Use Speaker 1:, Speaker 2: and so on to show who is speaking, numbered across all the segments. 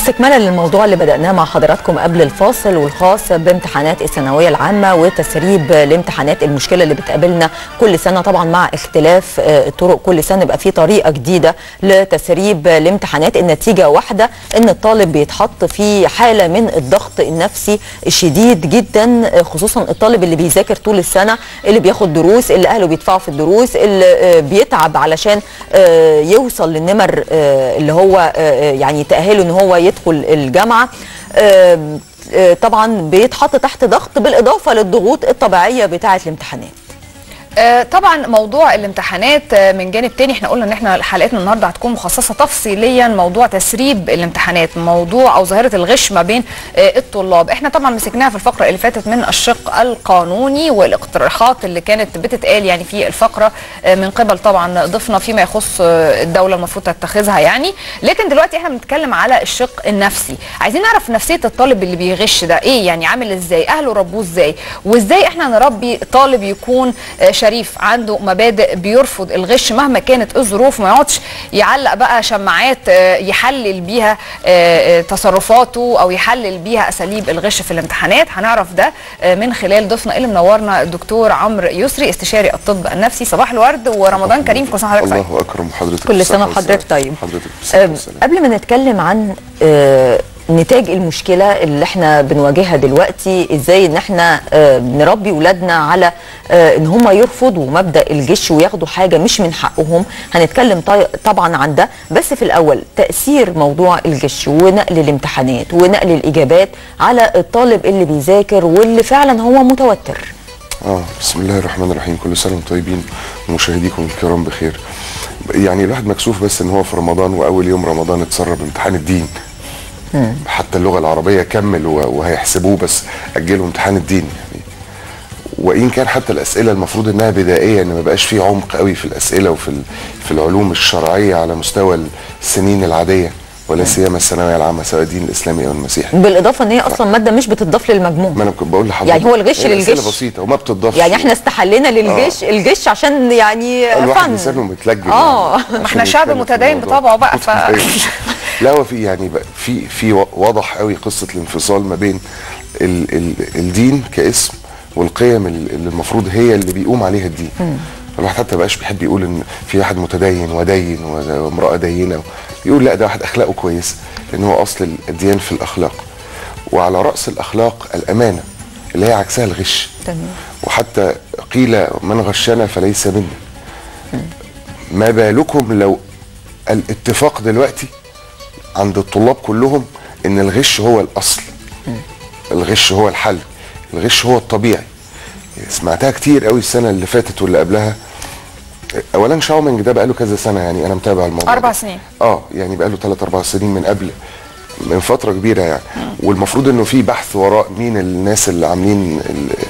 Speaker 1: استكمالا للموضوع اللي بدأناه مع حضراتكم قبل الفاصل والخاص بامتحانات الثانوية العامة وتسريب الامتحانات المشكلة اللي بتقابلنا كل سنة طبعا مع اختلاف الطرق كل سنة بقى في طريقة جديدة لتسريب الامتحانات النتيجة واحدة ان الطالب بيتحط في حالة من الضغط النفسي الشديد جدا خصوصا الطالب اللي بيذاكر طول السنة اللي بياخد دروس اللي اهله بيدفعوا في الدروس اللي بيتعب علشان يوصل للنمر اللي هو يعني تأهله ان هو يدخل الجامعه طبعا بيتحط تحت ضغط بالاضافه للضغوط الطبيعيه بتاعه الامتحانات
Speaker 2: طبعا موضوع الامتحانات من جانب تاني احنا قلنا ان احنا حلقتنا النهارده هتكون مخصصه تفصيليا موضوع تسريب الامتحانات موضوع او ظاهره الغش ما بين الطلاب احنا طبعا مسكناها في الفقره اللي فاتت من الشق القانوني والاقتراحات اللي كانت بتتقال يعني في الفقره من قبل طبعا ضيفنا فيما يخص الدوله المفروض تتخذها يعني لكن دلوقتي احنا بنتكلم على الشق النفسي عايزين نعرف نفسيه الطالب اللي بيغش ده ايه يعني عامل ازاي اهله ربوه ازاي وازاي احنا نربي طالب يكون شريف عنده مبادئ بيرفض الغش مهما كانت الظروف ما يقعدش يعلق بقى شماعات يحلل بيها تصرفاته او يحلل بيها اساليب الغش في الامتحانات هنعرف ده من خلال ضيفنا اللي منورنا الدكتور عمرو يسري استشاري الطب النفسي صباح الورد ورمضان كريم كل سنه وحضرتك
Speaker 3: طيب الله اكرم حضرتك
Speaker 1: كل سنه وحضرتك طيب
Speaker 3: حضرتك
Speaker 1: قبل ما نتكلم عن أه نتاج المشكله اللي احنا بنواجهها دلوقتي ازاي ان احنا آه نربي ولادنا على آه ان هم يرفضوا مبدا الجش وياخدوا حاجه مش من حقهم هنتكلم طبعا عن ده بس في الاول تاثير موضوع الجش ونقل الامتحانات ونقل الاجابات على الطالب اللي بيذاكر واللي فعلا هو متوتر
Speaker 3: اه بسم الله الرحمن الرحيم كل سنه وانتم طيبين ومشاهديكم الكرام بخير يعني الواحد مكسوف بس ان هو في رمضان واول يوم رمضان اتسرب امتحان الدين مم. حتى اللغه العربيه كمل وهيحسبوه بس اجلوا امتحان الدين يعني وان كان حتى الاسئله المفروض انها بدائيه ان ما بقاش فيه عمق قوي في الاسئله وفي في العلوم الشرعيه على مستوى السنين العاديه ولا سيما الثانويه العامه سواء الدين الاسلامي او المسيحي
Speaker 1: بالاضافه ان هي اصلا ماده مش بتضاف للمجموع
Speaker 3: ما انا كنت بقول لحضرتك
Speaker 1: يعني هو الغش للجش
Speaker 3: بسيطه وما بتضافش
Speaker 1: يعني احنا استحلينا للجش آه. الجش عشان يعني
Speaker 3: الواحد لسانه متلجم
Speaker 1: اه
Speaker 2: ما احنا شعب متدين بطبعه بقى ف
Speaker 3: لا هو في يعني بقى في في واضح قوي قصه الانفصال ما بين ال ال الدين كاسم والقيم اللي المفروض هي اللي بيقوم عليها الدين الواحد حتى بقاش بيحب يقول ان في واحد متدين ودين وامراه دينه يقول لا ده واحد اخلاقه كويسه لان هو اصل الديان في الاخلاق وعلى راس الاخلاق الامانه اللي هي عكسها الغش
Speaker 1: تمام
Speaker 3: وحتى قيل من غشنا فليس منا ما بالكم لو الاتفاق دلوقتي عند الطلاب كلهم ان الغش هو الاصل الغش هو الحل الغش هو الطبيعي سمعتها كتير قوي السنه اللي فاتت واللي قبلها اولا شاومينج ده بقاله كذا سنه يعني انا متابع الموضوع
Speaker 2: اربع
Speaker 3: ده.
Speaker 2: سنين
Speaker 3: اه يعني بقاله ثلاث اربع سنين من قبل من فتره كبيره يعني والمفروض انه في بحث وراء مين الناس اللي عاملين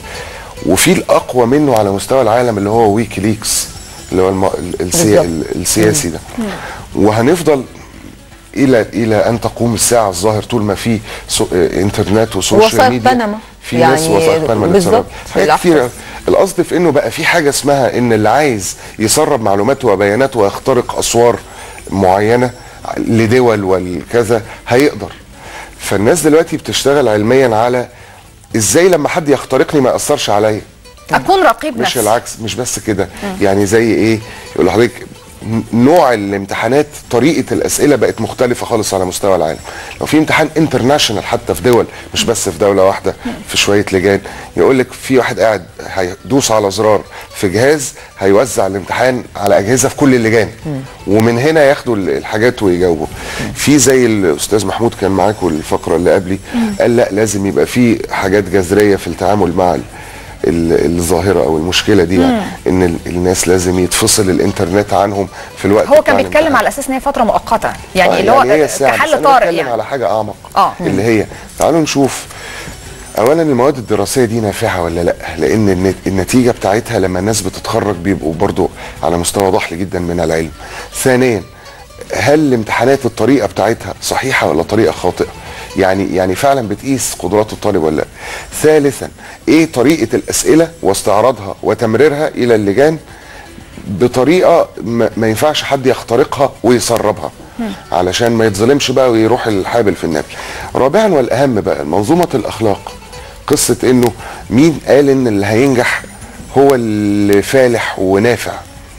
Speaker 3: وفي الاقوى منه على مستوى العالم اللي هو ويكي ليكس اللي هو الم... السي... السياسي ده وهنفضل الى الى ان تقوم الساعه الظاهر طول ما في سو... انترنت وسوشيال ميديا
Speaker 1: بنما
Speaker 3: في يعني ناس وثائق بنما
Speaker 1: بالظبط
Speaker 3: حاجات كتير القصد في انه بقى في حاجه اسمها ان اللي عايز يسرب معلومات وبيانات ويخترق اسوار معينه لدول والكذا هيقدر فالناس دلوقتي بتشتغل علميا على ازاي لما حد يخترقني ما ياثرش عليا
Speaker 2: اكون رقيب
Speaker 3: مش
Speaker 2: نفسي
Speaker 3: العكس مش بس كده يعني زي ايه يقول لحضرتك نوع الامتحانات طريقه الاسئله بقت مختلفه خالص على مستوى العالم لو في امتحان انترناشونال حتى في دول مش بس في دوله واحده في شويه لجان يقول لك في واحد قاعد هيدوس على زرار في جهاز هيوزع الامتحان على اجهزه في كل اللجان ومن هنا ياخدوا الحاجات ويجاوبوا في زي الاستاذ محمود كان معاكم الفقره اللي قبلي قال لا لازم يبقى في حاجات جذريه في التعامل مع الظاهره او المشكله دي يعني ان الناس لازم يتفصل الانترنت عنهم في الوقت
Speaker 2: هو كان بيتكلم على اساس ان هي فتره مؤقته يعني
Speaker 3: آه
Speaker 2: اللي هو
Speaker 3: يعني
Speaker 2: كحل طارئ
Speaker 3: يعني
Speaker 2: يعني
Speaker 3: على حاجه اعمق
Speaker 2: آه.
Speaker 3: اللي هي تعالوا نشوف اولا المواد الدراسيه دي نافعه ولا لا لان النتيجه بتاعتها لما الناس بتتخرج بيبقوا برضو على مستوى ضحل جدا من العلم ثانيا هل الامتحانات الطريقه بتاعتها صحيحه ولا طريقه خاطئه يعني يعني فعلا بتقيس قدرات الطالب ولا لا ثالثا ايه طريقه الاسئله واستعراضها وتمريرها الى اللجان بطريقه ما, ما ينفعش حد يخترقها ويسربها علشان ما يتظلمش بقى ويروح الحابل في النابل رابعا والاهم بقى منظومه الاخلاق قصه انه مين قال ان اللي هينجح هو اللي فالح ونافع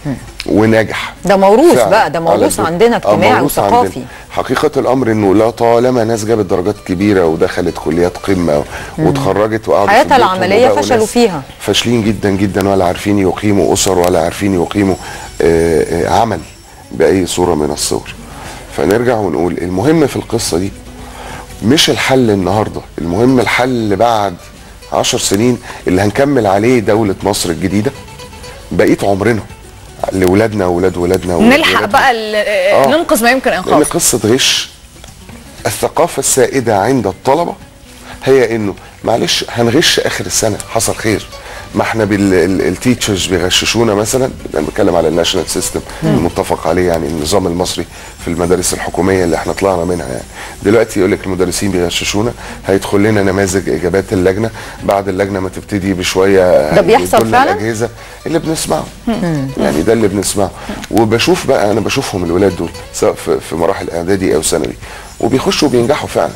Speaker 3: وناجح
Speaker 1: ده موروث
Speaker 3: فعلا.
Speaker 1: بقى، ده موروث
Speaker 3: على طول.
Speaker 1: عندنا
Speaker 3: آه،
Speaker 1: اجتماعي
Speaker 3: موروث
Speaker 1: وثقافي.
Speaker 3: عندنا. حقيقة الأمر إنه لا طالما ناس جابت درجات كبيرة ودخلت كليات قمة واتخرجت وقعدوا في
Speaker 1: حياتها
Speaker 3: بيوتهم
Speaker 1: العملية
Speaker 3: وبقوا
Speaker 1: فشلوا
Speaker 3: ناس
Speaker 1: فيها.
Speaker 3: فاشلين جدا جدا ولا عارفين يقيموا أسر ولا عارفين يقيموا آه، آه، عمل بأي صورة من الصور فنرجع ونقول المهم في القصة دي مش الحل النهاردة المهم الحل اللي بعد عشر سنين اللي هنكمل عليه دولة مصر الجديدة بقية عمرنا لولادنا وولاد ولادنا وولاد
Speaker 2: نلحق
Speaker 3: ولادنا.
Speaker 2: بقى ال-
Speaker 3: آه.
Speaker 2: ننقذ ما يمكن
Speaker 3: لان
Speaker 2: انقاذه
Speaker 3: قصه غش الثقافه السائده عند الطلبه هي انه معلش هنغش اخر السنه حصل خير ما احنا بالتيتشرز بيغششونا مثلا انا بتكلم على الناشونال سيستم المتفق عليه يعني النظام المصري في المدارس الحكوميه اللي احنا طلعنا منها يعني دلوقتي يقول لك المدرسين بيغششونا هيدخل لنا نماذج اجابات اللجنه بعد اللجنه ما تبتدي بشويه
Speaker 1: ده بيحصل
Speaker 3: هيدوا لنا
Speaker 1: فعلا؟
Speaker 3: الاجهزه اللي بنسمعه يعني ده اللي بنسمعه وبشوف بقى انا بشوفهم الولاد دول سواء في, في مراحل اعدادي او ثانوي وبيخشوا وبينجحوا فعلا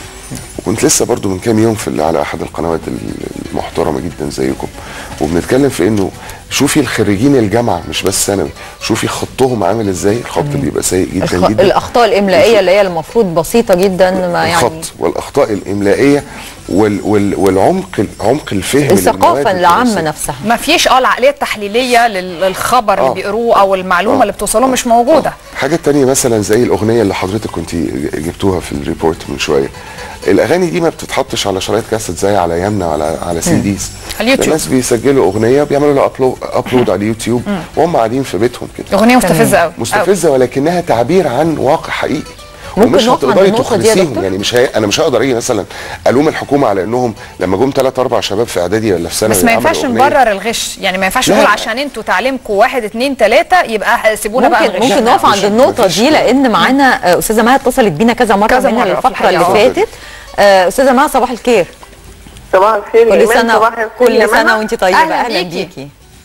Speaker 3: وكنت لسه برضو من كام يوم في على احد القنوات المحترمه جدا زيكم وبنتكلم في انه شوفي الخريجين الجامعه مش بس ثانوي شوفي خطهم عامل ازاي الخط بيبقى سيء جدا
Speaker 1: الخ...
Speaker 3: جدا
Speaker 1: الاخطاء الاملائيه اللي هي المفروض بسيطه جدا ما يعني
Speaker 3: الخط والاخطاء الاملائيه وال وال والعمق عمق الفهم للمواد
Speaker 1: الثقافه العامه
Speaker 3: الدراسية.
Speaker 1: نفسها
Speaker 2: ما فيش اه العقليه التحليليه لل- للخبر اللي
Speaker 3: آه.
Speaker 2: بيقروه او المعلومه
Speaker 3: آه.
Speaker 2: اللي بتوصلهم مش موجوده
Speaker 3: حاجة تانية مثلا زي الأغنية اللي حضرتك كنت جبتوها في الريبورت من شوية الأغاني دي ما بتتحطش على شرايط كاسيت زي على أيامنا على على سي ديز
Speaker 2: على اليوتيوب.
Speaker 3: الناس بيسجلوا أغنية بيعملوا لها أبلو- أبلود على اليوتيوب وهم قاعدين في بيتهم كده
Speaker 2: اغنيه مستفزه قوي
Speaker 3: مستفزة ولكنها تعبير عن واقع حقيقي
Speaker 1: ممكن
Speaker 3: ومش
Speaker 1: نقف عند
Speaker 3: هتقدري
Speaker 1: النقطة دي يا
Speaker 3: تخلصيهم
Speaker 1: دكتور؟
Speaker 3: يعني مش هي... انا مش هقدر اجي مثلا الوم الحكومه على انهم لما جم ثلاث اربع شباب في اعدادي ولا في ثانوي
Speaker 2: بس ما
Speaker 3: عملوا
Speaker 2: ينفعش
Speaker 3: أغنية.
Speaker 2: نبرر الغش يعني ما ينفعش
Speaker 3: لا.
Speaker 2: نقول عشان انتوا تعليمكم واحد اتنين تلاته يبقى سيبونا بقى
Speaker 1: ممكن
Speaker 2: نغش
Speaker 1: ممكن نقف
Speaker 3: مفيش-
Speaker 1: عند النقطه
Speaker 3: مفيش-
Speaker 1: دي لان معانا آه، استاذه مها اتصلت بينا كذا مره
Speaker 2: كذا
Speaker 1: من
Speaker 2: مرة في
Speaker 1: الفقره اللي
Speaker 2: الحقيقة.
Speaker 1: فاتت آه، استاذه مها صباح الخير
Speaker 4: صباح الخير يا
Speaker 1: كل
Speaker 4: إيمان،
Speaker 1: سنه
Speaker 4: صباح الخير يا
Speaker 1: كل سنه
Speaker 4: منى.
Speaker 1: وانت طيبه
Speaker 2: أهلاً
Speaker 1: اهلا
Speaker 2: بيكي.
Speaker 1: بيكي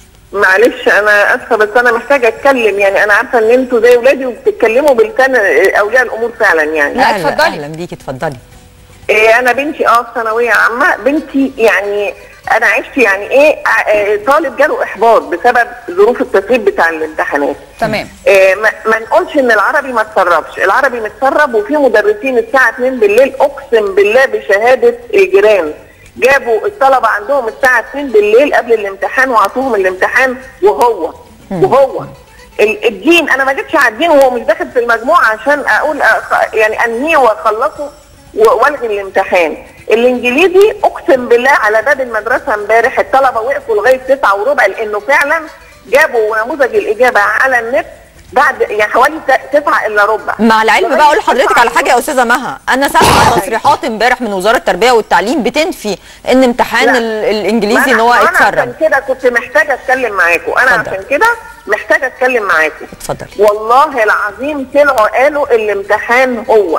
Speaker 4: معلش انا اسفه بس انا محتاجه اتكلم يعني انا عارفه ان انتوا زي ولادي وبتتكلموا بلسان اولياء الامور فعلا يعني
Speaker 2: لا،
Speaker 1: أهلا-
Speaker 2: اتفضلي.
Speaker 1: اهلا بيكي اتفضلي
Speaker 4: إيه انا بنتي اه في ثانويه عامه بنتي يعني انا عشت يعني ايه ع- آه، طالب جاله احباط بسبب ظروف التسريب بتاع الامتحانات
Speaker 2: تمام
Speaker 4: إيه ما, ما نقولش ان العربي ما اتسربش العربي متسرب وفي مدرسين الساعه 2 بالليل اقسم بالله بشهاده الجيران جابوا الطلبه عندهم الساعه 2 بالليل قبل الامتحان وعطوهم الامتحان وهو وهو ال- الدين انا ما جيتش على الدين وهو مش داخل في المجموعه عشان اقول أخ- يعني انهيه واخلصه و- والغي الامتحان الانجليزي اقسم بالله على باب المدرسه امبارح الطلبه وقفوا لغايه 9 وربع لانه فعلا جابوا نموذج الاجابه على النت بعد يعني حوالي 9 الا ربع
Speaker 1: مع العلم
Speaker 4: لغاية
Speaker 1: بقى اقول لحضرتك
Speaker 4: 9
Speaker 1: على حاجه يا استاذه مها انا سامعه تصريحات امبارح من وزاره التربيه والتعليم بتنفي ان امتحان
Speaker 4: لا.
Speaker 1: ال- الانجليزي
Speaker 4: ما
Speaker 1: ان هو
Speaker 4: أنا- ما انا عشان
Speaker 1: اتسرب
Speaker 4: كده كنت محتاجه اتكلم معاكم انا
Speaker 1: اتفضل.
Speaker 4: عشان كده محتاجه اتكلم معاكم
Speaker 1: اتفضلي
Speaker 4: والله العظيم طلعوا قالوا الامتحان هو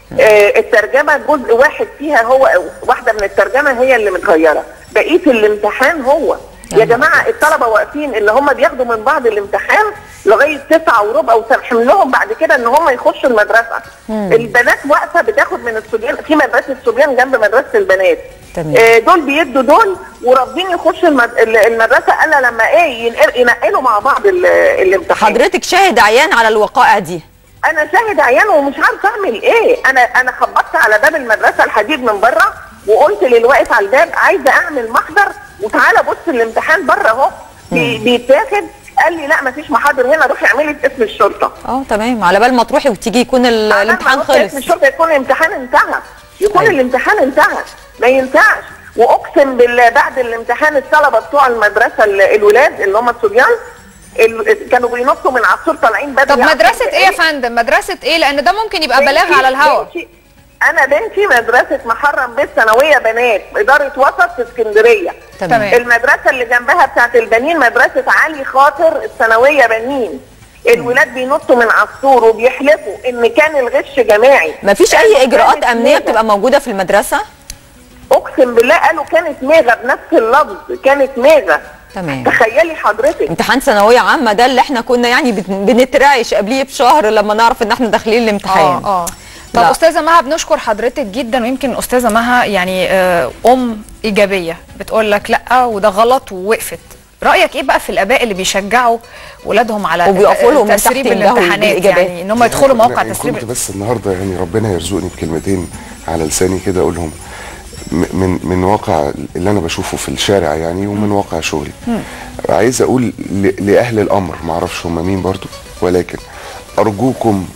Speaker 4: آه الترجمه جزء واحد فيها هو واحده من الترجمه هي اللي متغيره بقيه الامتحان هو يا جماعه الطلبه واقفين اللي هم بياخدوا من بعض الامتحان لغايه تسعة وربع وسامحين لهم بعد كده ان هم يخشوا المدرسه البنات واقفه بتاخد من الصبيان في مدرسه الصبيان جنب مدرسه البنات
Speaker 1: تمام.
Speaker 4: آه، دول بيدوا دول ورافضين يخشوا المد... ال- المدرسه الا لما ايه ينقل- ينقلوا مع بعض ال- الامتحان
Speaker 1: حضرتك شاهد عيان على الوقائع دي
Speaker 4: انا شاهد عيان ومش عارفه اعمل ايه انا انا خبطت على باب المدرسه الحديد من بره وقلت للواقف على الباب عايزه اعمل محضر وتعالى بص الامتحان بره اهو بي- بيتاخد قال لي لا مفيش محاضر هنا روحي اعملي في اسم الشرطه
Speaker 1: اه تمام على بال ما تروحي وتيجي يكون ال-
Speaker 4: أنا
Speaker 1: الامتحان
Speaker 4: لما رحت اسم
Speaker 1: خلص
Speaker 4: الشرطه يكون الامتحان انتهى يكون
Speaker 1: أيوة.
Speaker 4: الامتحان انتهى ما ينفعش واقسم بالله بعد الامتحان الطلبه بتوع المدرسه ال- الولاد اللي هم الصبيان ال- كانوا بينطوا من على السور طالعين بدري
Speaker 2: طب
Speaker 4: عشر
Speaker 2: مدرسه ايه يا
Speaker 4: دقايق.
Speaker 2: فندم مدرسه ايه لان ده ممكن يبقى بلاغ
Speaker 4: بنتي-
Speaker 2: على الهوا
Speaker 4: بنتي- انا بنتي مدرسه محرم بيت ثانويه بنات اداره وسط في اسكندريه
Speaker 2: تمام.
Speaker 4: المدرسه اللي جنبها بتاعت البنين مدرسه علي خاطر الثانويه بنين الولاد بينطوا من على السور وبيحلفوا ان كان الغش جماعي
Speaker 1: مفيش
Speaker 4: قالوا
Speaker 1: اي اجراءات
Speaker 4: كانت
Speaker 1: امنيه
Speaker 4: ميغا.
Speaker 1: بتبقى موجوده في المدرسه
Speaker 4: اقسم بالله قالوا كانت ميغا بنفس اللفظ كانت ميغا
Speaker 1: تمام.
Speaker 4: تخيلي حضرتك
Speaker 1: امتحان ثانويه عامه ده اللي احنا كنا يعني بت- بنترعش قبليه بشهر لما نعرف ان احنا داخلين الامتحان
Speaker 2: اه اه طب
Speaker 1: لا.
Speaker 2: استاذه مها بنشكر حضرتك جدا ويمكن استاذه مها يعني آه، ام ايجابيه بتقول لك لا وده غلط ووقفت رايك ايه بقى في الاباء اللي بيشجعوا ولادهم على
Speaker 1: وبيقفوا لهم من
Speaker 2: تسريب
Speaker 1: تحت يندهوا
Speaker 2: الامتحانات
Speaker 1: بالإجابات.
Speaker 2: يعني ان هم يدخلوا
Speaker 3: أنا-
Speaker 2: موقع
Speaker 3: أنا
Speaker 2: تسريب
Speaker 3: كنت بس النهارده يعني ربنا يرزقني بكلمتين على لساني كده اقولهم م- من من واقع اللي انا بشوفه في الشارع يعني ومن واقع شغلي عايز اقول ل- لاهل الامر ما اعرفش هم مين برضو ولكن ارجوكم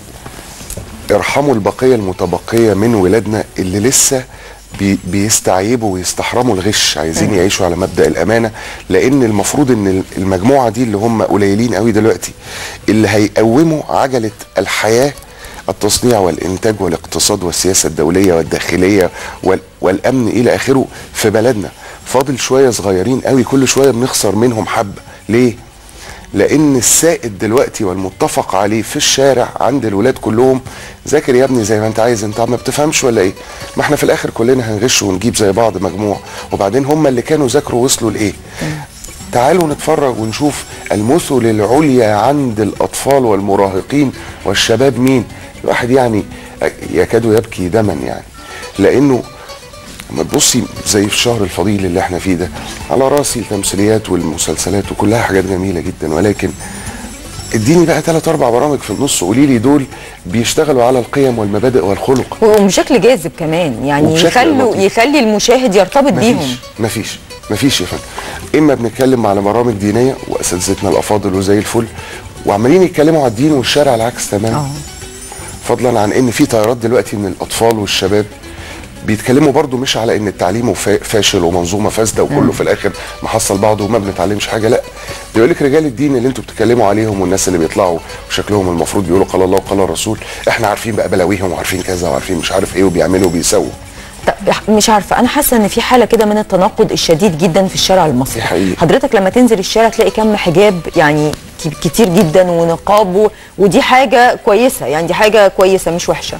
Speaker 3: ارحموا البقيه المتبقيه من ولادنا اللي لسه بي بيستعيبوا ويستحرموا الغش عايزين يعيشوا على مبدا الامانه لان المفروض ان المجموعه دي اللي هم قليلين قوي دلوقتي اللي هيقوموا عجله الحياه التصنيع والانتاج والاقتصاد والسياسه الدوليه والداخليه وال والامن الى اخره في بلدنا فاضل شويه صغيرين قوي كل شويه بنخسر منهم حبه ليه لان السائد دلوقتي والمتفق عليه في الشارع عند الولاد كلهم ذاكر يا ابني زي ما انت عايز انت ما بتفهمش ولا ايه ما احنا في الاخر كلنا هنغش ونجيب زي بعض مجموع وبعدين هم اللي كانوا ذاكروا وصلوا لايه تعالوا نتفرج ونشوف المثل العليا عند الاطفال والمراهقين والشباب مين الواحد يعني يكاد يبكي دما يعني لانه لما تبصي زي في الشهر الفضيل اللي احنا فيه ده على راسي التمثيليات والمسلسلات وكلها حاجات جميله جدا ولكن اديني بقى ثلاث اربع برامج في النص قولي لي دول بيشتغلوا على القيم والمبادئ والخلق
Speaker 1: وبشكل جاذب كمان يعني
Speaker 3: وبشكل
Speaker 1: يخلوا
Speaker 3: لطيف.
Speaker 1: يخلي المشاهد يرتبط بيهم
Speaker 3: مفيش مفيش مفيش يا فندم اما بنتكلم على برامج دينيه واساتذتنا الافاضل وزي الفل وعمالين يتكلموا على الدين والشارع العكس تماما
Speaker 1: اه
Speaker 3: فضلا عن ان في تيارات دلوقتي من الاطفال والشباب بيتكلموا برضو مش على ان التعليم فا- فاشل ومنظومه فاسده وكله في الاخر محصل بعضه وما بنتعلمش حاجه لا بيقول لك رجال الدين اللي انتوا بتتكلموا عليهم والناس اللي بيطلعوا وشكلهم المفروض بيقولوا قال الله وقال الرسول احنا عارفين بقى بلاويهم وعارفين كذا وعارفين مش عارف ايه وبيعملوا وبيسووا
Speaker 1: طب مش عارفه انا حاسه ان في حاله كده من التناقض الشديد جدا في الشارع المصري
Speaker 3: دي حقيقة.
Speaker 1: حضرتك لما تنزل الشارع تلاقي كم حجاب يعني ك- كتير جدا ونقاب و- ودي حاجه كويسه يعني دي حاجه كويسه مش وحشه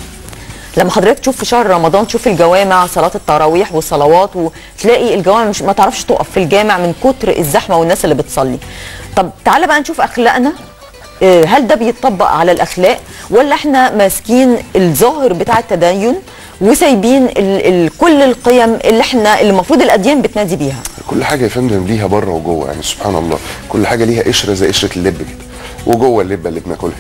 Speaker 1: لما حضرتك تشوف في شهر رمضان تشوف الجوامع صلاه التراويح والصلوات وتلاقي الجوامع مش ما تعرفش تقف في الجامع من كتر الزحمه والناس اللي بتصلي طب تعالى بقى نشوف اخلاقنا آه، هل ده بيتطبق على الاخلاق ولا احنا ماسكين الظاهر بتاع التدين وسايبين ال ال كل القيم اللي احنا اللي المفروض الاديان بتنادي بيها
Speaker 3: كل حاجه يا فندم ليها بره وجوه يعني سبحان الله كل حاجه ليها قشره زي قشره اللب كده وجوه اللبه اللي بناكلها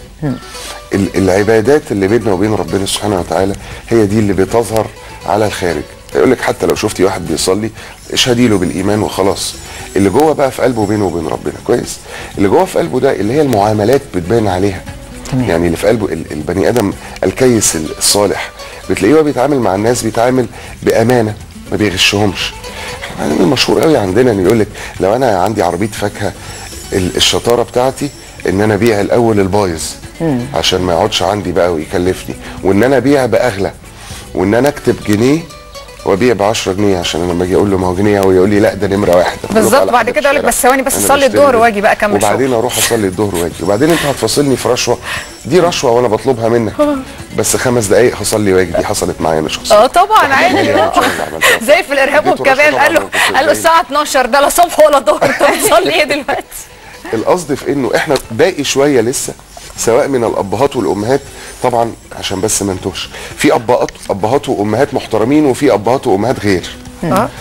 Speaker 3: ال- العبادات اللي بيننا وبين ربنا سبحانه وتعالى هي دي اللي بتظهر على الخارج يقول لك حتى لو شفتي واحد بيصلي اشهدي له بالايمان وخلاص اللي جوه بقى في قلبه بينه وبين ربنا كويس اللي جوه في قلبه ده اللي هي المعاملات بتبان عليها
Speaker 1: تمام.
Speaker 3: يعني اللي في قلبه ال- البني ادم الكيس الصالح بتلاقيه هو بيتعامل مع الناس بيتعامل بامانه ما بيغشهمش احنا المشهور قوي عندنا ان يقول لك لو انا عندي عربيه فاكهه ال- الشطاره بتاعتي ان انا ابيع الاول البايظ عشان ما يقعدش عندي بقى ويكلفني وان انا ابيع باغلى وان انا اكتب جنيه وابيع ب 10 جنيه عشان انا لما اجي اقول له ما هو جنيه هو يقول لي لا ده نمره واحد أقول له
Speaker 2: بالظبط،
Speaker 3: على
Speaker 2: بعد
Speaker 3: حاجة
Speaker 2: كده يقول لك
Speaker 3: في
Speaker 2: بس ثواني بس
Speaker 3: أنا
Speaker 2: أصلي
Speaker 3: بشتري
Speaker 2: الظهر
Speaker 3: ده.
Speaker 2: وأجي بقى أكمل
Speaker 3: وبعدين اروح اصلي الظهر واجي وبعدين انت هتفاصلني في رشوه دي رشوه وانا بطلبها منك بس خمس دقائق هصلي واجي دي حصلت معايا انا شخصيا
Speaker 2: اه طبعا عادي
Speaker 3: هي مش أنا اللي عملتها.
Speaker 2: زي في الارهاب
Speaker 3: اديته رشوة
Speaker 2: والكباب
Speaker 3: طبعاً
Speaker 2: قال له
Speaker 3: لو كنت
Speaker 2: قال له
Speaker 3: زي-
Speaker 2: الساعه 12 ده لا صبح ولا ظهر انت بتصلي ايه دلوقتي
Speaker 3: القصد في انه احنا باقي شويه لسه سواء من الابهات والامهات طبعا عشان بس ما انتوش في ابهات ابهات وامهات محترمين وفي ابهات وامهات غير
Speaker 2: اه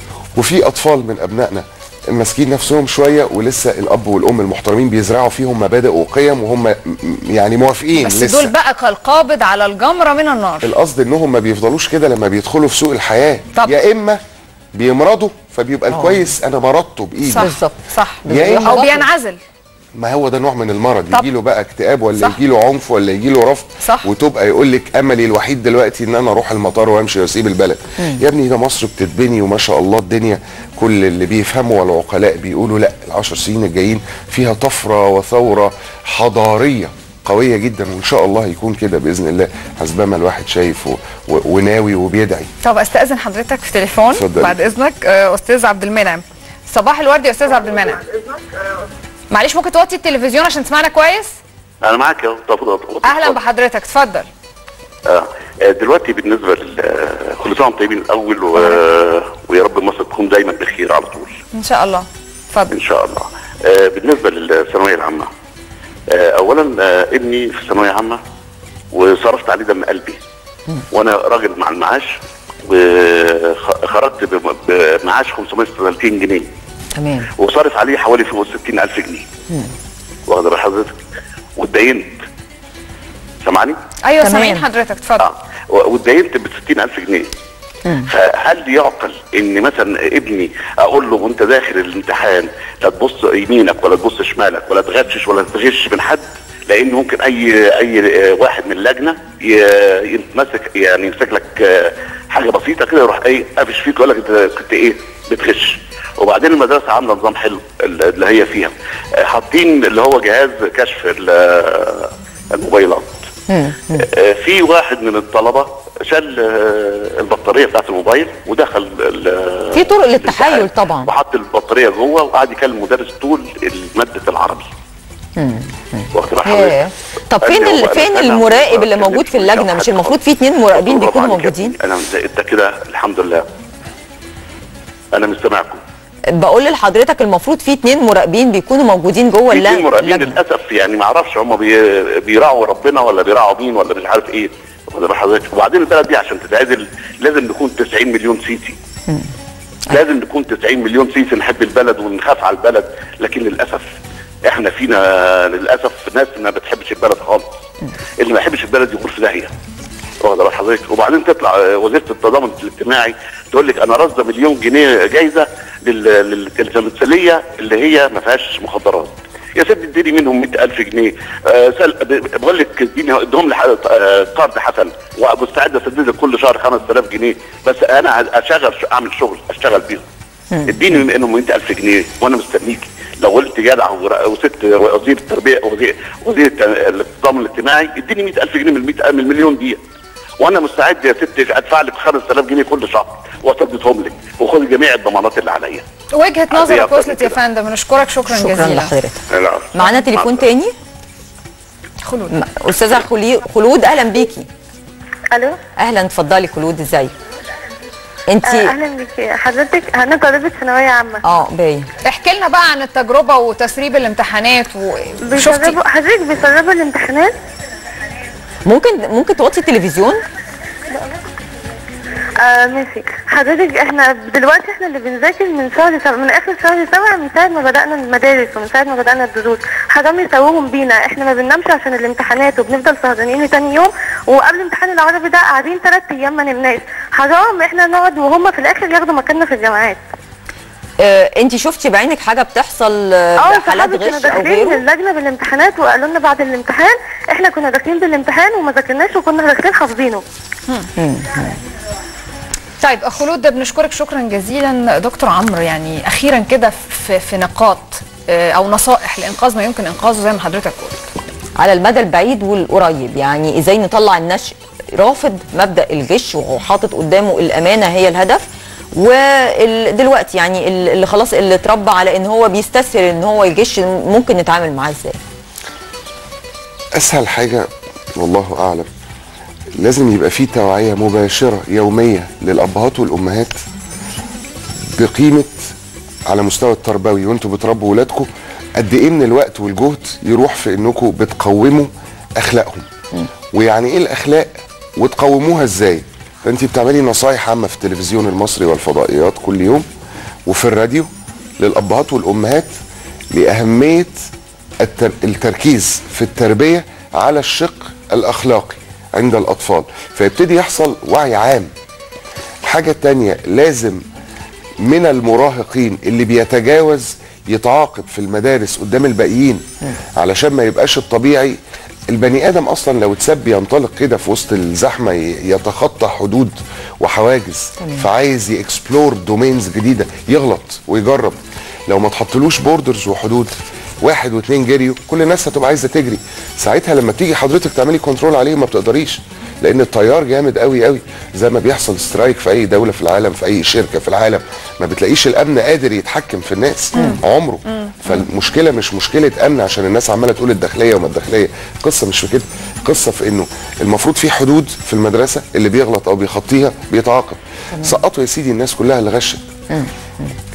Speaker 3: وفي اطفال من ابنائنا ماسكين نفسهم شويه ولسه الاب والام المحترمين بيزرعوا فيهم مبادئ وقيم وهم م- يعني موافقين
Speaker 2: بس
Speaker 3: لسه
Speaker 2: دول بقى كالقابض على الجمره من النار
Speaker 3: القصد انهم ما بيفضلوش كده لما بيدخلوا في سوق الحياه
Speaker 2: طب.
Speaker 3: يا اما بيمرضوا فبيبقى الكويس انا مرضته بايدي
Speaker 2: صح
Speaker 1: بالظبط.
Speaker 2: صح
Speaker 3: يا إما-
Speaker 2: او بينعزل
Speaker 3: ما هو ده نوع من المرض
Speaker 2: طب.
Speaker 3: يجي له بقى اكتئاب ولا
Speaker 2: صح.
Speaker 3: يجي له عنف ولا يجي له رفض
Speaker 2: صح.
Speaker 3: وتبقى يقول لك املي الوحيد دلوقتي ان انا اروح المطار وامشي واسيب البلد يا ابني ده مصر بتتبني وما شاء الله الدنيا كل اللي بيفهموا والعقلاء بيقولوا لا العشر سنين الجايين فيها طفره وثوره حضاريه قويه جدا وان شاء الله يكون كده باذن الله حسبما الواحد شايف و- و- وناوي وبيدعي
Speaker 2: طب استاذن حضرتك في تليفون
Speaker 3: اتفضلي.
Speaker 2: بعد اذنك آه، استاذ عبد المنعم صباح الورد يا استاذ عبد المنعم معلش ممكن توطي التلفزيون عشان تسمعنا كويس
Speaker 5: انا معاك يا طب طب طب
Speaker 2: اهلا بحضرتك اتفضل
Speaker 5: آه. آه، دلوقتي بالنسبه لل آه، كل سنه وانتم طيبين الاول و... ويا رب مصر تكون دايما بخير على طول
Speaker 2: ان شاء الله اتفضل.
Speaker 5: ان شاء الله آه بالنسبه للثانويه العامه آه اولا آه ابني في ثانويه عامه وصرفت عليه دم قلبي وانا راجل مع المعاش وخرجت بم- بمعاش 530 جنيه
Speaker 1: تمام
Speaker 5: وصارف عليه حوالي فوق 60000 جنيه واخد بال حضرتك واتدينت سامعني؟
Speaker 2: ايوه
Speaker 1: تمام.
Speaker 2: سامعين حضرتك اتفضل
Speaker 5: اه و- واتدينت ب 60000 جنيه فهل يعقل ان مثلا ابني اقول له وانت داخل الامتحان لا تبص يمينك ولا تبص شمالك ولا تغشش ولا تغش من حد لان ممكن اي اي آه، واحد من اللجنه ي- يمسك يعني يمسك لك آه، حاجه بسيطه كده يروح ايه قافش فيك يقول لك انت كنت ايه بتغش وبعدين المدرسه عامله نظام حلو ال- اللي هي فيها آه، حاطين اللي هو جهاز كشف ال- آه، الموبايلات آه، في واحد من الطلبه شال آه، البطاريه بتاعت الموبايل ودخل ال-
Speaker 1: في طرق للتحايل
Speaker 5: الامتحان
Speaker 1: طبعا.
Speaker 5: وحط البطاريه جوه وقعد يكلم المدرس طول ماده العربي واخد بال
Speaker 1: ياه.
Speaker 5: حضرتك؟
Speaker 1: طب
Speaker 5: قال
Speaker 1: فين
Speaker 5: لي
Speaker 1: ال-
Speaker 5: هو
Speaker 1: فين
Speaker 5: أنا- أنا
Speaker 1: المراقب اللي
Speaker 5: ما
Speaker 1: موجود في
Speaker 5: كلمتش
Speaker 1: اللجنه
Speaker 5: حد
Speaker 1: مش المفروض
Speaker 5: خالص.
Speaker 1: في اتنين مراقبين
Speaker 5: برافو
Speaker 1: بيكونوا
Speaker 5: عليك يا
Speaker 1: موجودين
Speaker 5: ابني. انا زي انت كده الحمد لله انا مش سامعكم
Speaker 1: بقول لحضرتك المفروض في اتنين مراقبين بيكونوا موجودين جوه
Speaker 5: في
Speaker 1: الل-
Speaker 5: اتنين مراقبين
Speaker 1: اللجنه
Speaker 5: للاسف يعني ما اعرفش هم بي بيراعوا ربنا ولا بيراعوا مين ولا مش عارف ايه واخد بال حضرتك وبعدين البلد دي عشان تتعدل لازم نكون 90 مليون سيسي لازم نكون 90 مليون سيسي نحب البلد ونخاف على البلد لكن للاسف احنا فينا للاسف ناس ما بتحبش البلد خالص اللي ما يحبش البلد يغور في داهيه واخد بال حضرتك وبعدين تطلع آه، وزيره التضامن الاجتماعي تقول لك انا رصده مليون جنيه جايزه لل- لل- للتمثيليه اللي هي ما فيهاش مخدرات يا ست اديني منهم 100000 جنيه آه سل... ب- بقول لك اديني ادهم لي ح- آه، قرض حسن ومستعد اسدد لك كل شهر 5000 جنيه بس انا اشغل اعمل شغل اشتغل بيهم اديني منهم 100000 جنيه وانا مستنيكي لو قلت جدع ور- وست وزير التربيه وزير وزير الت- التضامن الاجتماعي اديني 100000 جنيه من ال 100 من المليون دي وانا مستعد يا ست ادفع لك 5000 جنيه كل شهر واسددهم لك وخد جميع الضمانات اللي عليا
Speaker 2: وجهه
Speaker 5: عادية
Speaker 2: نظرك
Speaker 5: أكتر
Speaker 2: وصلت
Speaker 5: من
Speaker 2: يا
Speaker 5: كده.
Speaker 2: فندم نشكرك شكرا,
Speaker 1: شكرا
Speaker 2: جزيلا
Speaker 1: لحضرتك
Speaker 5: العفو.
Speaker 1: معانا تليفون تاني
Speaker 2: خلود
Speaker 1: م- استاذه خلي- خلود اهلا بيكي
Speaker 6: الو
Speaker 1: اهلا اتفضلي خلود ازاي انت
Speaker 6: آه، اهلا بك حضرتك انا طالبه ثانويه عامه
Speaker 1: اه باين
Speaker 2: احكي لنا بقى عن التجربه وتسريب الامتحانات وشفتي
Speaker 6: بيسربوا حضرتك بيسربوا الامتحانات
Speaker 1: ممكن ممكن توطي التلفزيون
Speaker 6: آه ماشي حضرتك احنا دلوقتي احنا اللي بنذاكر من شهر سبعة من اخر شهر سبعة من ساعة ما بدأنا المدارس ومن ساعة ما بدأنا الدروس حرام يسووهم بينا احنا ما بننامش عشان الامتحانات وبنفضل سهرانين لتاني يوم وقبل امتحان العربي ده قاعدين ثلاث ايام ما نمناش حرام احنا نقعد وهم في الاخر ياخدوا مكاننا في الجامعات
Speaker 1: آه انت شفتي بعينك حاجه بتحصل آه
Speaker 6: اه
Speaker 1: حالات
Speaker 6: صحابي كانوا
Speaker 1: غش او
Speaker 6: داخلين
Speaker 1: غيره
Speaker 6: اللجنه بالامتحانات وقالوا لنا بعد الامتحان احنا كنا داخلين بالامتحان وما ذاكرناش وكنا داخلين حافظينه
Speaker 2: طيب خلود بنشكرك شكرا جزيلا دكتور عمرو يعني اخيرا كده في, في نقاط آه، او نصائح لانقاذ ما يمكن انقاذه زي ما حضرتك قلت
Speaker 1: على المدى البعيد والقريب يعني ازاي نطلع النشء رافض مبدا الغش وحاطط قدامه الامانه هي الهدف ودلوقتي يعني اللي خلاص اللي اتربى على ان هو بيستسهل ان هو يغش ممكن نتعامل معاه ازاي
Speaker 3: اسهل حاجه والله اعلم لازم يبقى في توعيه مباشره يوميه للابهات والامهات بقيمه على مستوى التربوي وانتوا بتربوا ولادكم قد ايه من الوقت والجهد يروح في انكم بتقوموا اخلاقهم ويعني ايه الاخلاق وتقوموها ازاي فانت بتعملي نصايح عامه في التلفزيون المصري والفضائيات كل يوم وفي الراديو للابهات والامهات لاهميه التر... التركيز في التربيه على الشق الاخلاقي عند الاطفال فيبتدي يحصل وعي عام حاجه تانية لازم من المراهقين اللي بيتجاوز يتعاقب في المدارس قدام الباقيين علشان ما يبقاش الطبيعي البني ادم اصلا لو اتسب ينطلق كده في وسط الزحمه ي- يتخطى حدود وحواجز فعايز يكسبلور دومينز جديده يغلط ويجرب لو ما تحطلوش بوردرز وحدود واحد واثنين جريوا كل الناس هتبقى عايزه تجري ساعتها لما تيجي حضرتك تعملي كنترول عليه ما بتقدريش لان التيار جامد قوي قوي زي ما بيحصل سترايك في اي دوله في العالم في اي شركه في العالم ما بتلاقيش الامن قادر يتحكم في الناس عمره فالمشكله مش مشكله امن عشان الناس عماله تقول الداخليه وما الداخليه القصه مش في كده القصه في انه المفروض في حدود في المدرسه اللي بيغلط او بيخطيها بيتعاقب سقطوا يا سيدي الناس كلها اللي غشت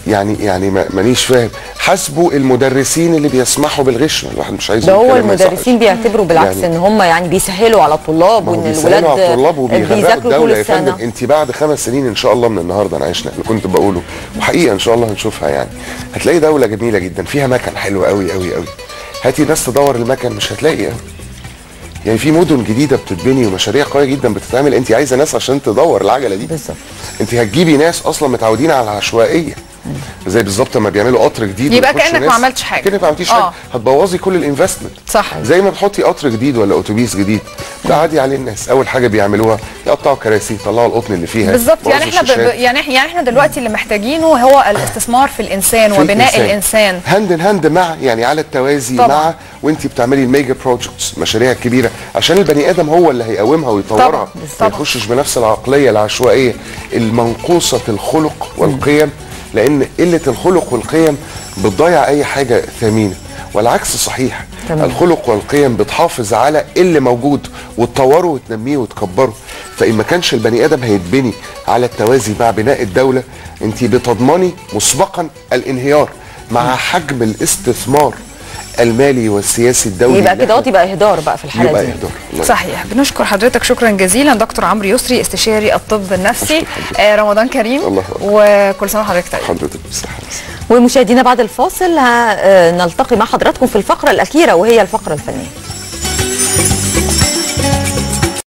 Speaker 3: يعني يعني ما- مانيش فاهم حاسبوا المدرسين اللي بيسمحوا بالغش الواحد مش عايز
Speaker 1: ده
Speaker 3: يقول
Speaker 1: هو
Speaker 3: كلام ما يصحش.
Speaker 1: المدرسين بيعتبروا بالعكس
Speaker 3: يعني-
Speaker 1: ان هم يعني بيسهلوا على الطلاب
Speaker 3: ما هو
Speaker 1: وان
Speaker 3: بيسألوا
Speaker 1: الولاد
Speaker 3: على الطلاب وبيغرقوا
Speaker 1: بيذاكروا طول
Speaker 3: الدولة يا فندم
Speaker 1: السنه
Speaker 3: انت بعد خمس سنين ان شاء الله من النهارده انا عشنا اللي كنت بقوله وحقيقه ان شاء الله هنشوفها يعني هتلاقي دولة جميلة جدا فيها مكن حلو قوي قوي قوي هاتي ناس تدور المكن مش هتلاقي يعني. يعني في مدن جديدة بتتبني ومشاريع قوية جدا بتتعمل انت عايزة ناس عشان تدور العجلة دي
Speaker 1: بالظبط.
Speaker 3: انت هتجيبي ناس اصلا متعودين على العشوائية زي بالظبط لما بيعملوا قطر جديد
Speaker 2: يبقى
Speaker 3: ويخشوا
Speaker 2: كأنك ما
Speaker 3: ناس-
Speaker 2: عملتش حاجة.
Speaker 3: كأنك ما عملتيش
Speaker 2: آه.
Speaker 3: حاجة هتبوظي كل الانفستمنت
Speaker 2: صح.
Speaker 3: زي ما بتحطي قطر جديد ولا اتوبيس جديد تعدي عليه الناس اول حاجه بيعملوها يقطعوا كراسي يطلعوا القطن اللي فيها
Speaker 2: بالظبط يعني
Speaker 3: يبوظوا
Speaker 2: احنا ب... ب...
Speaker 3: الشاشات.
Speaker 2: يعني إح- يعني احنا دلوقتي اللي محتاجينه هو الاستثمار في الانسان
Speaker 3: في
Speaker 2: وبناء الانسان
Speaker 3: هاند ان هاند مع يعني على التوازي
Speaker 2: طبعاً.
Speaker 3: مع وانت بتعملي الميجا بروجكتس مشاريع كبيره عشان البني ادم هو اللي هيقومها ويطورها
Speaker 2: طبعاً،
Speaker 3: ما
Speaker 2: طبعاً.
Speaker 3: يخشش بنفس العقليه العشوائيه المنقوصه الخلق والقيم لان قله الخلق والقيم بتضيع اي حاجه ثمينه والعكس صحيح
Speaker 1: تمام.
Speaker 3: الخلق والقيم بتحافظ على اللي موجود وتطوره وتنميه وتكبره فإن ما كانش البني آدم هيتبني على التوازي مع بناء الدولة أنت بتضمني مسبقا الانهيار مع حجم الاستثمار المالي والسياسي الدولي
Speaker 1: يبقى
Speaker 3: اللي
Speaker 1: كده
Speaker 3: إحنا-
Speaker 1: يبقى اهدار بقى في الحاله
Speaker 3: يبقى
Speaker 1: دي
Speaker 3: إهدار الله
Speaker 2: صحيح بنشكر حضرتك شكرا جزيلا دكتور عمرو يسري استشاري الطب النفسي
Speaker 3: أشكر حضرتك.
Speaker 2: آه رمضان كريم
Speaker 3: الله أكبر.
Speaker 2: وكل سنه وحضرتك طيب
Speaker 3: حضرتك بالصحة
Speaker 1: ومشاهدينا بعد الفاصل ه- آه، نلتقي مع حضراتكم في الفقره الاخيره وهي الفقره الفنيه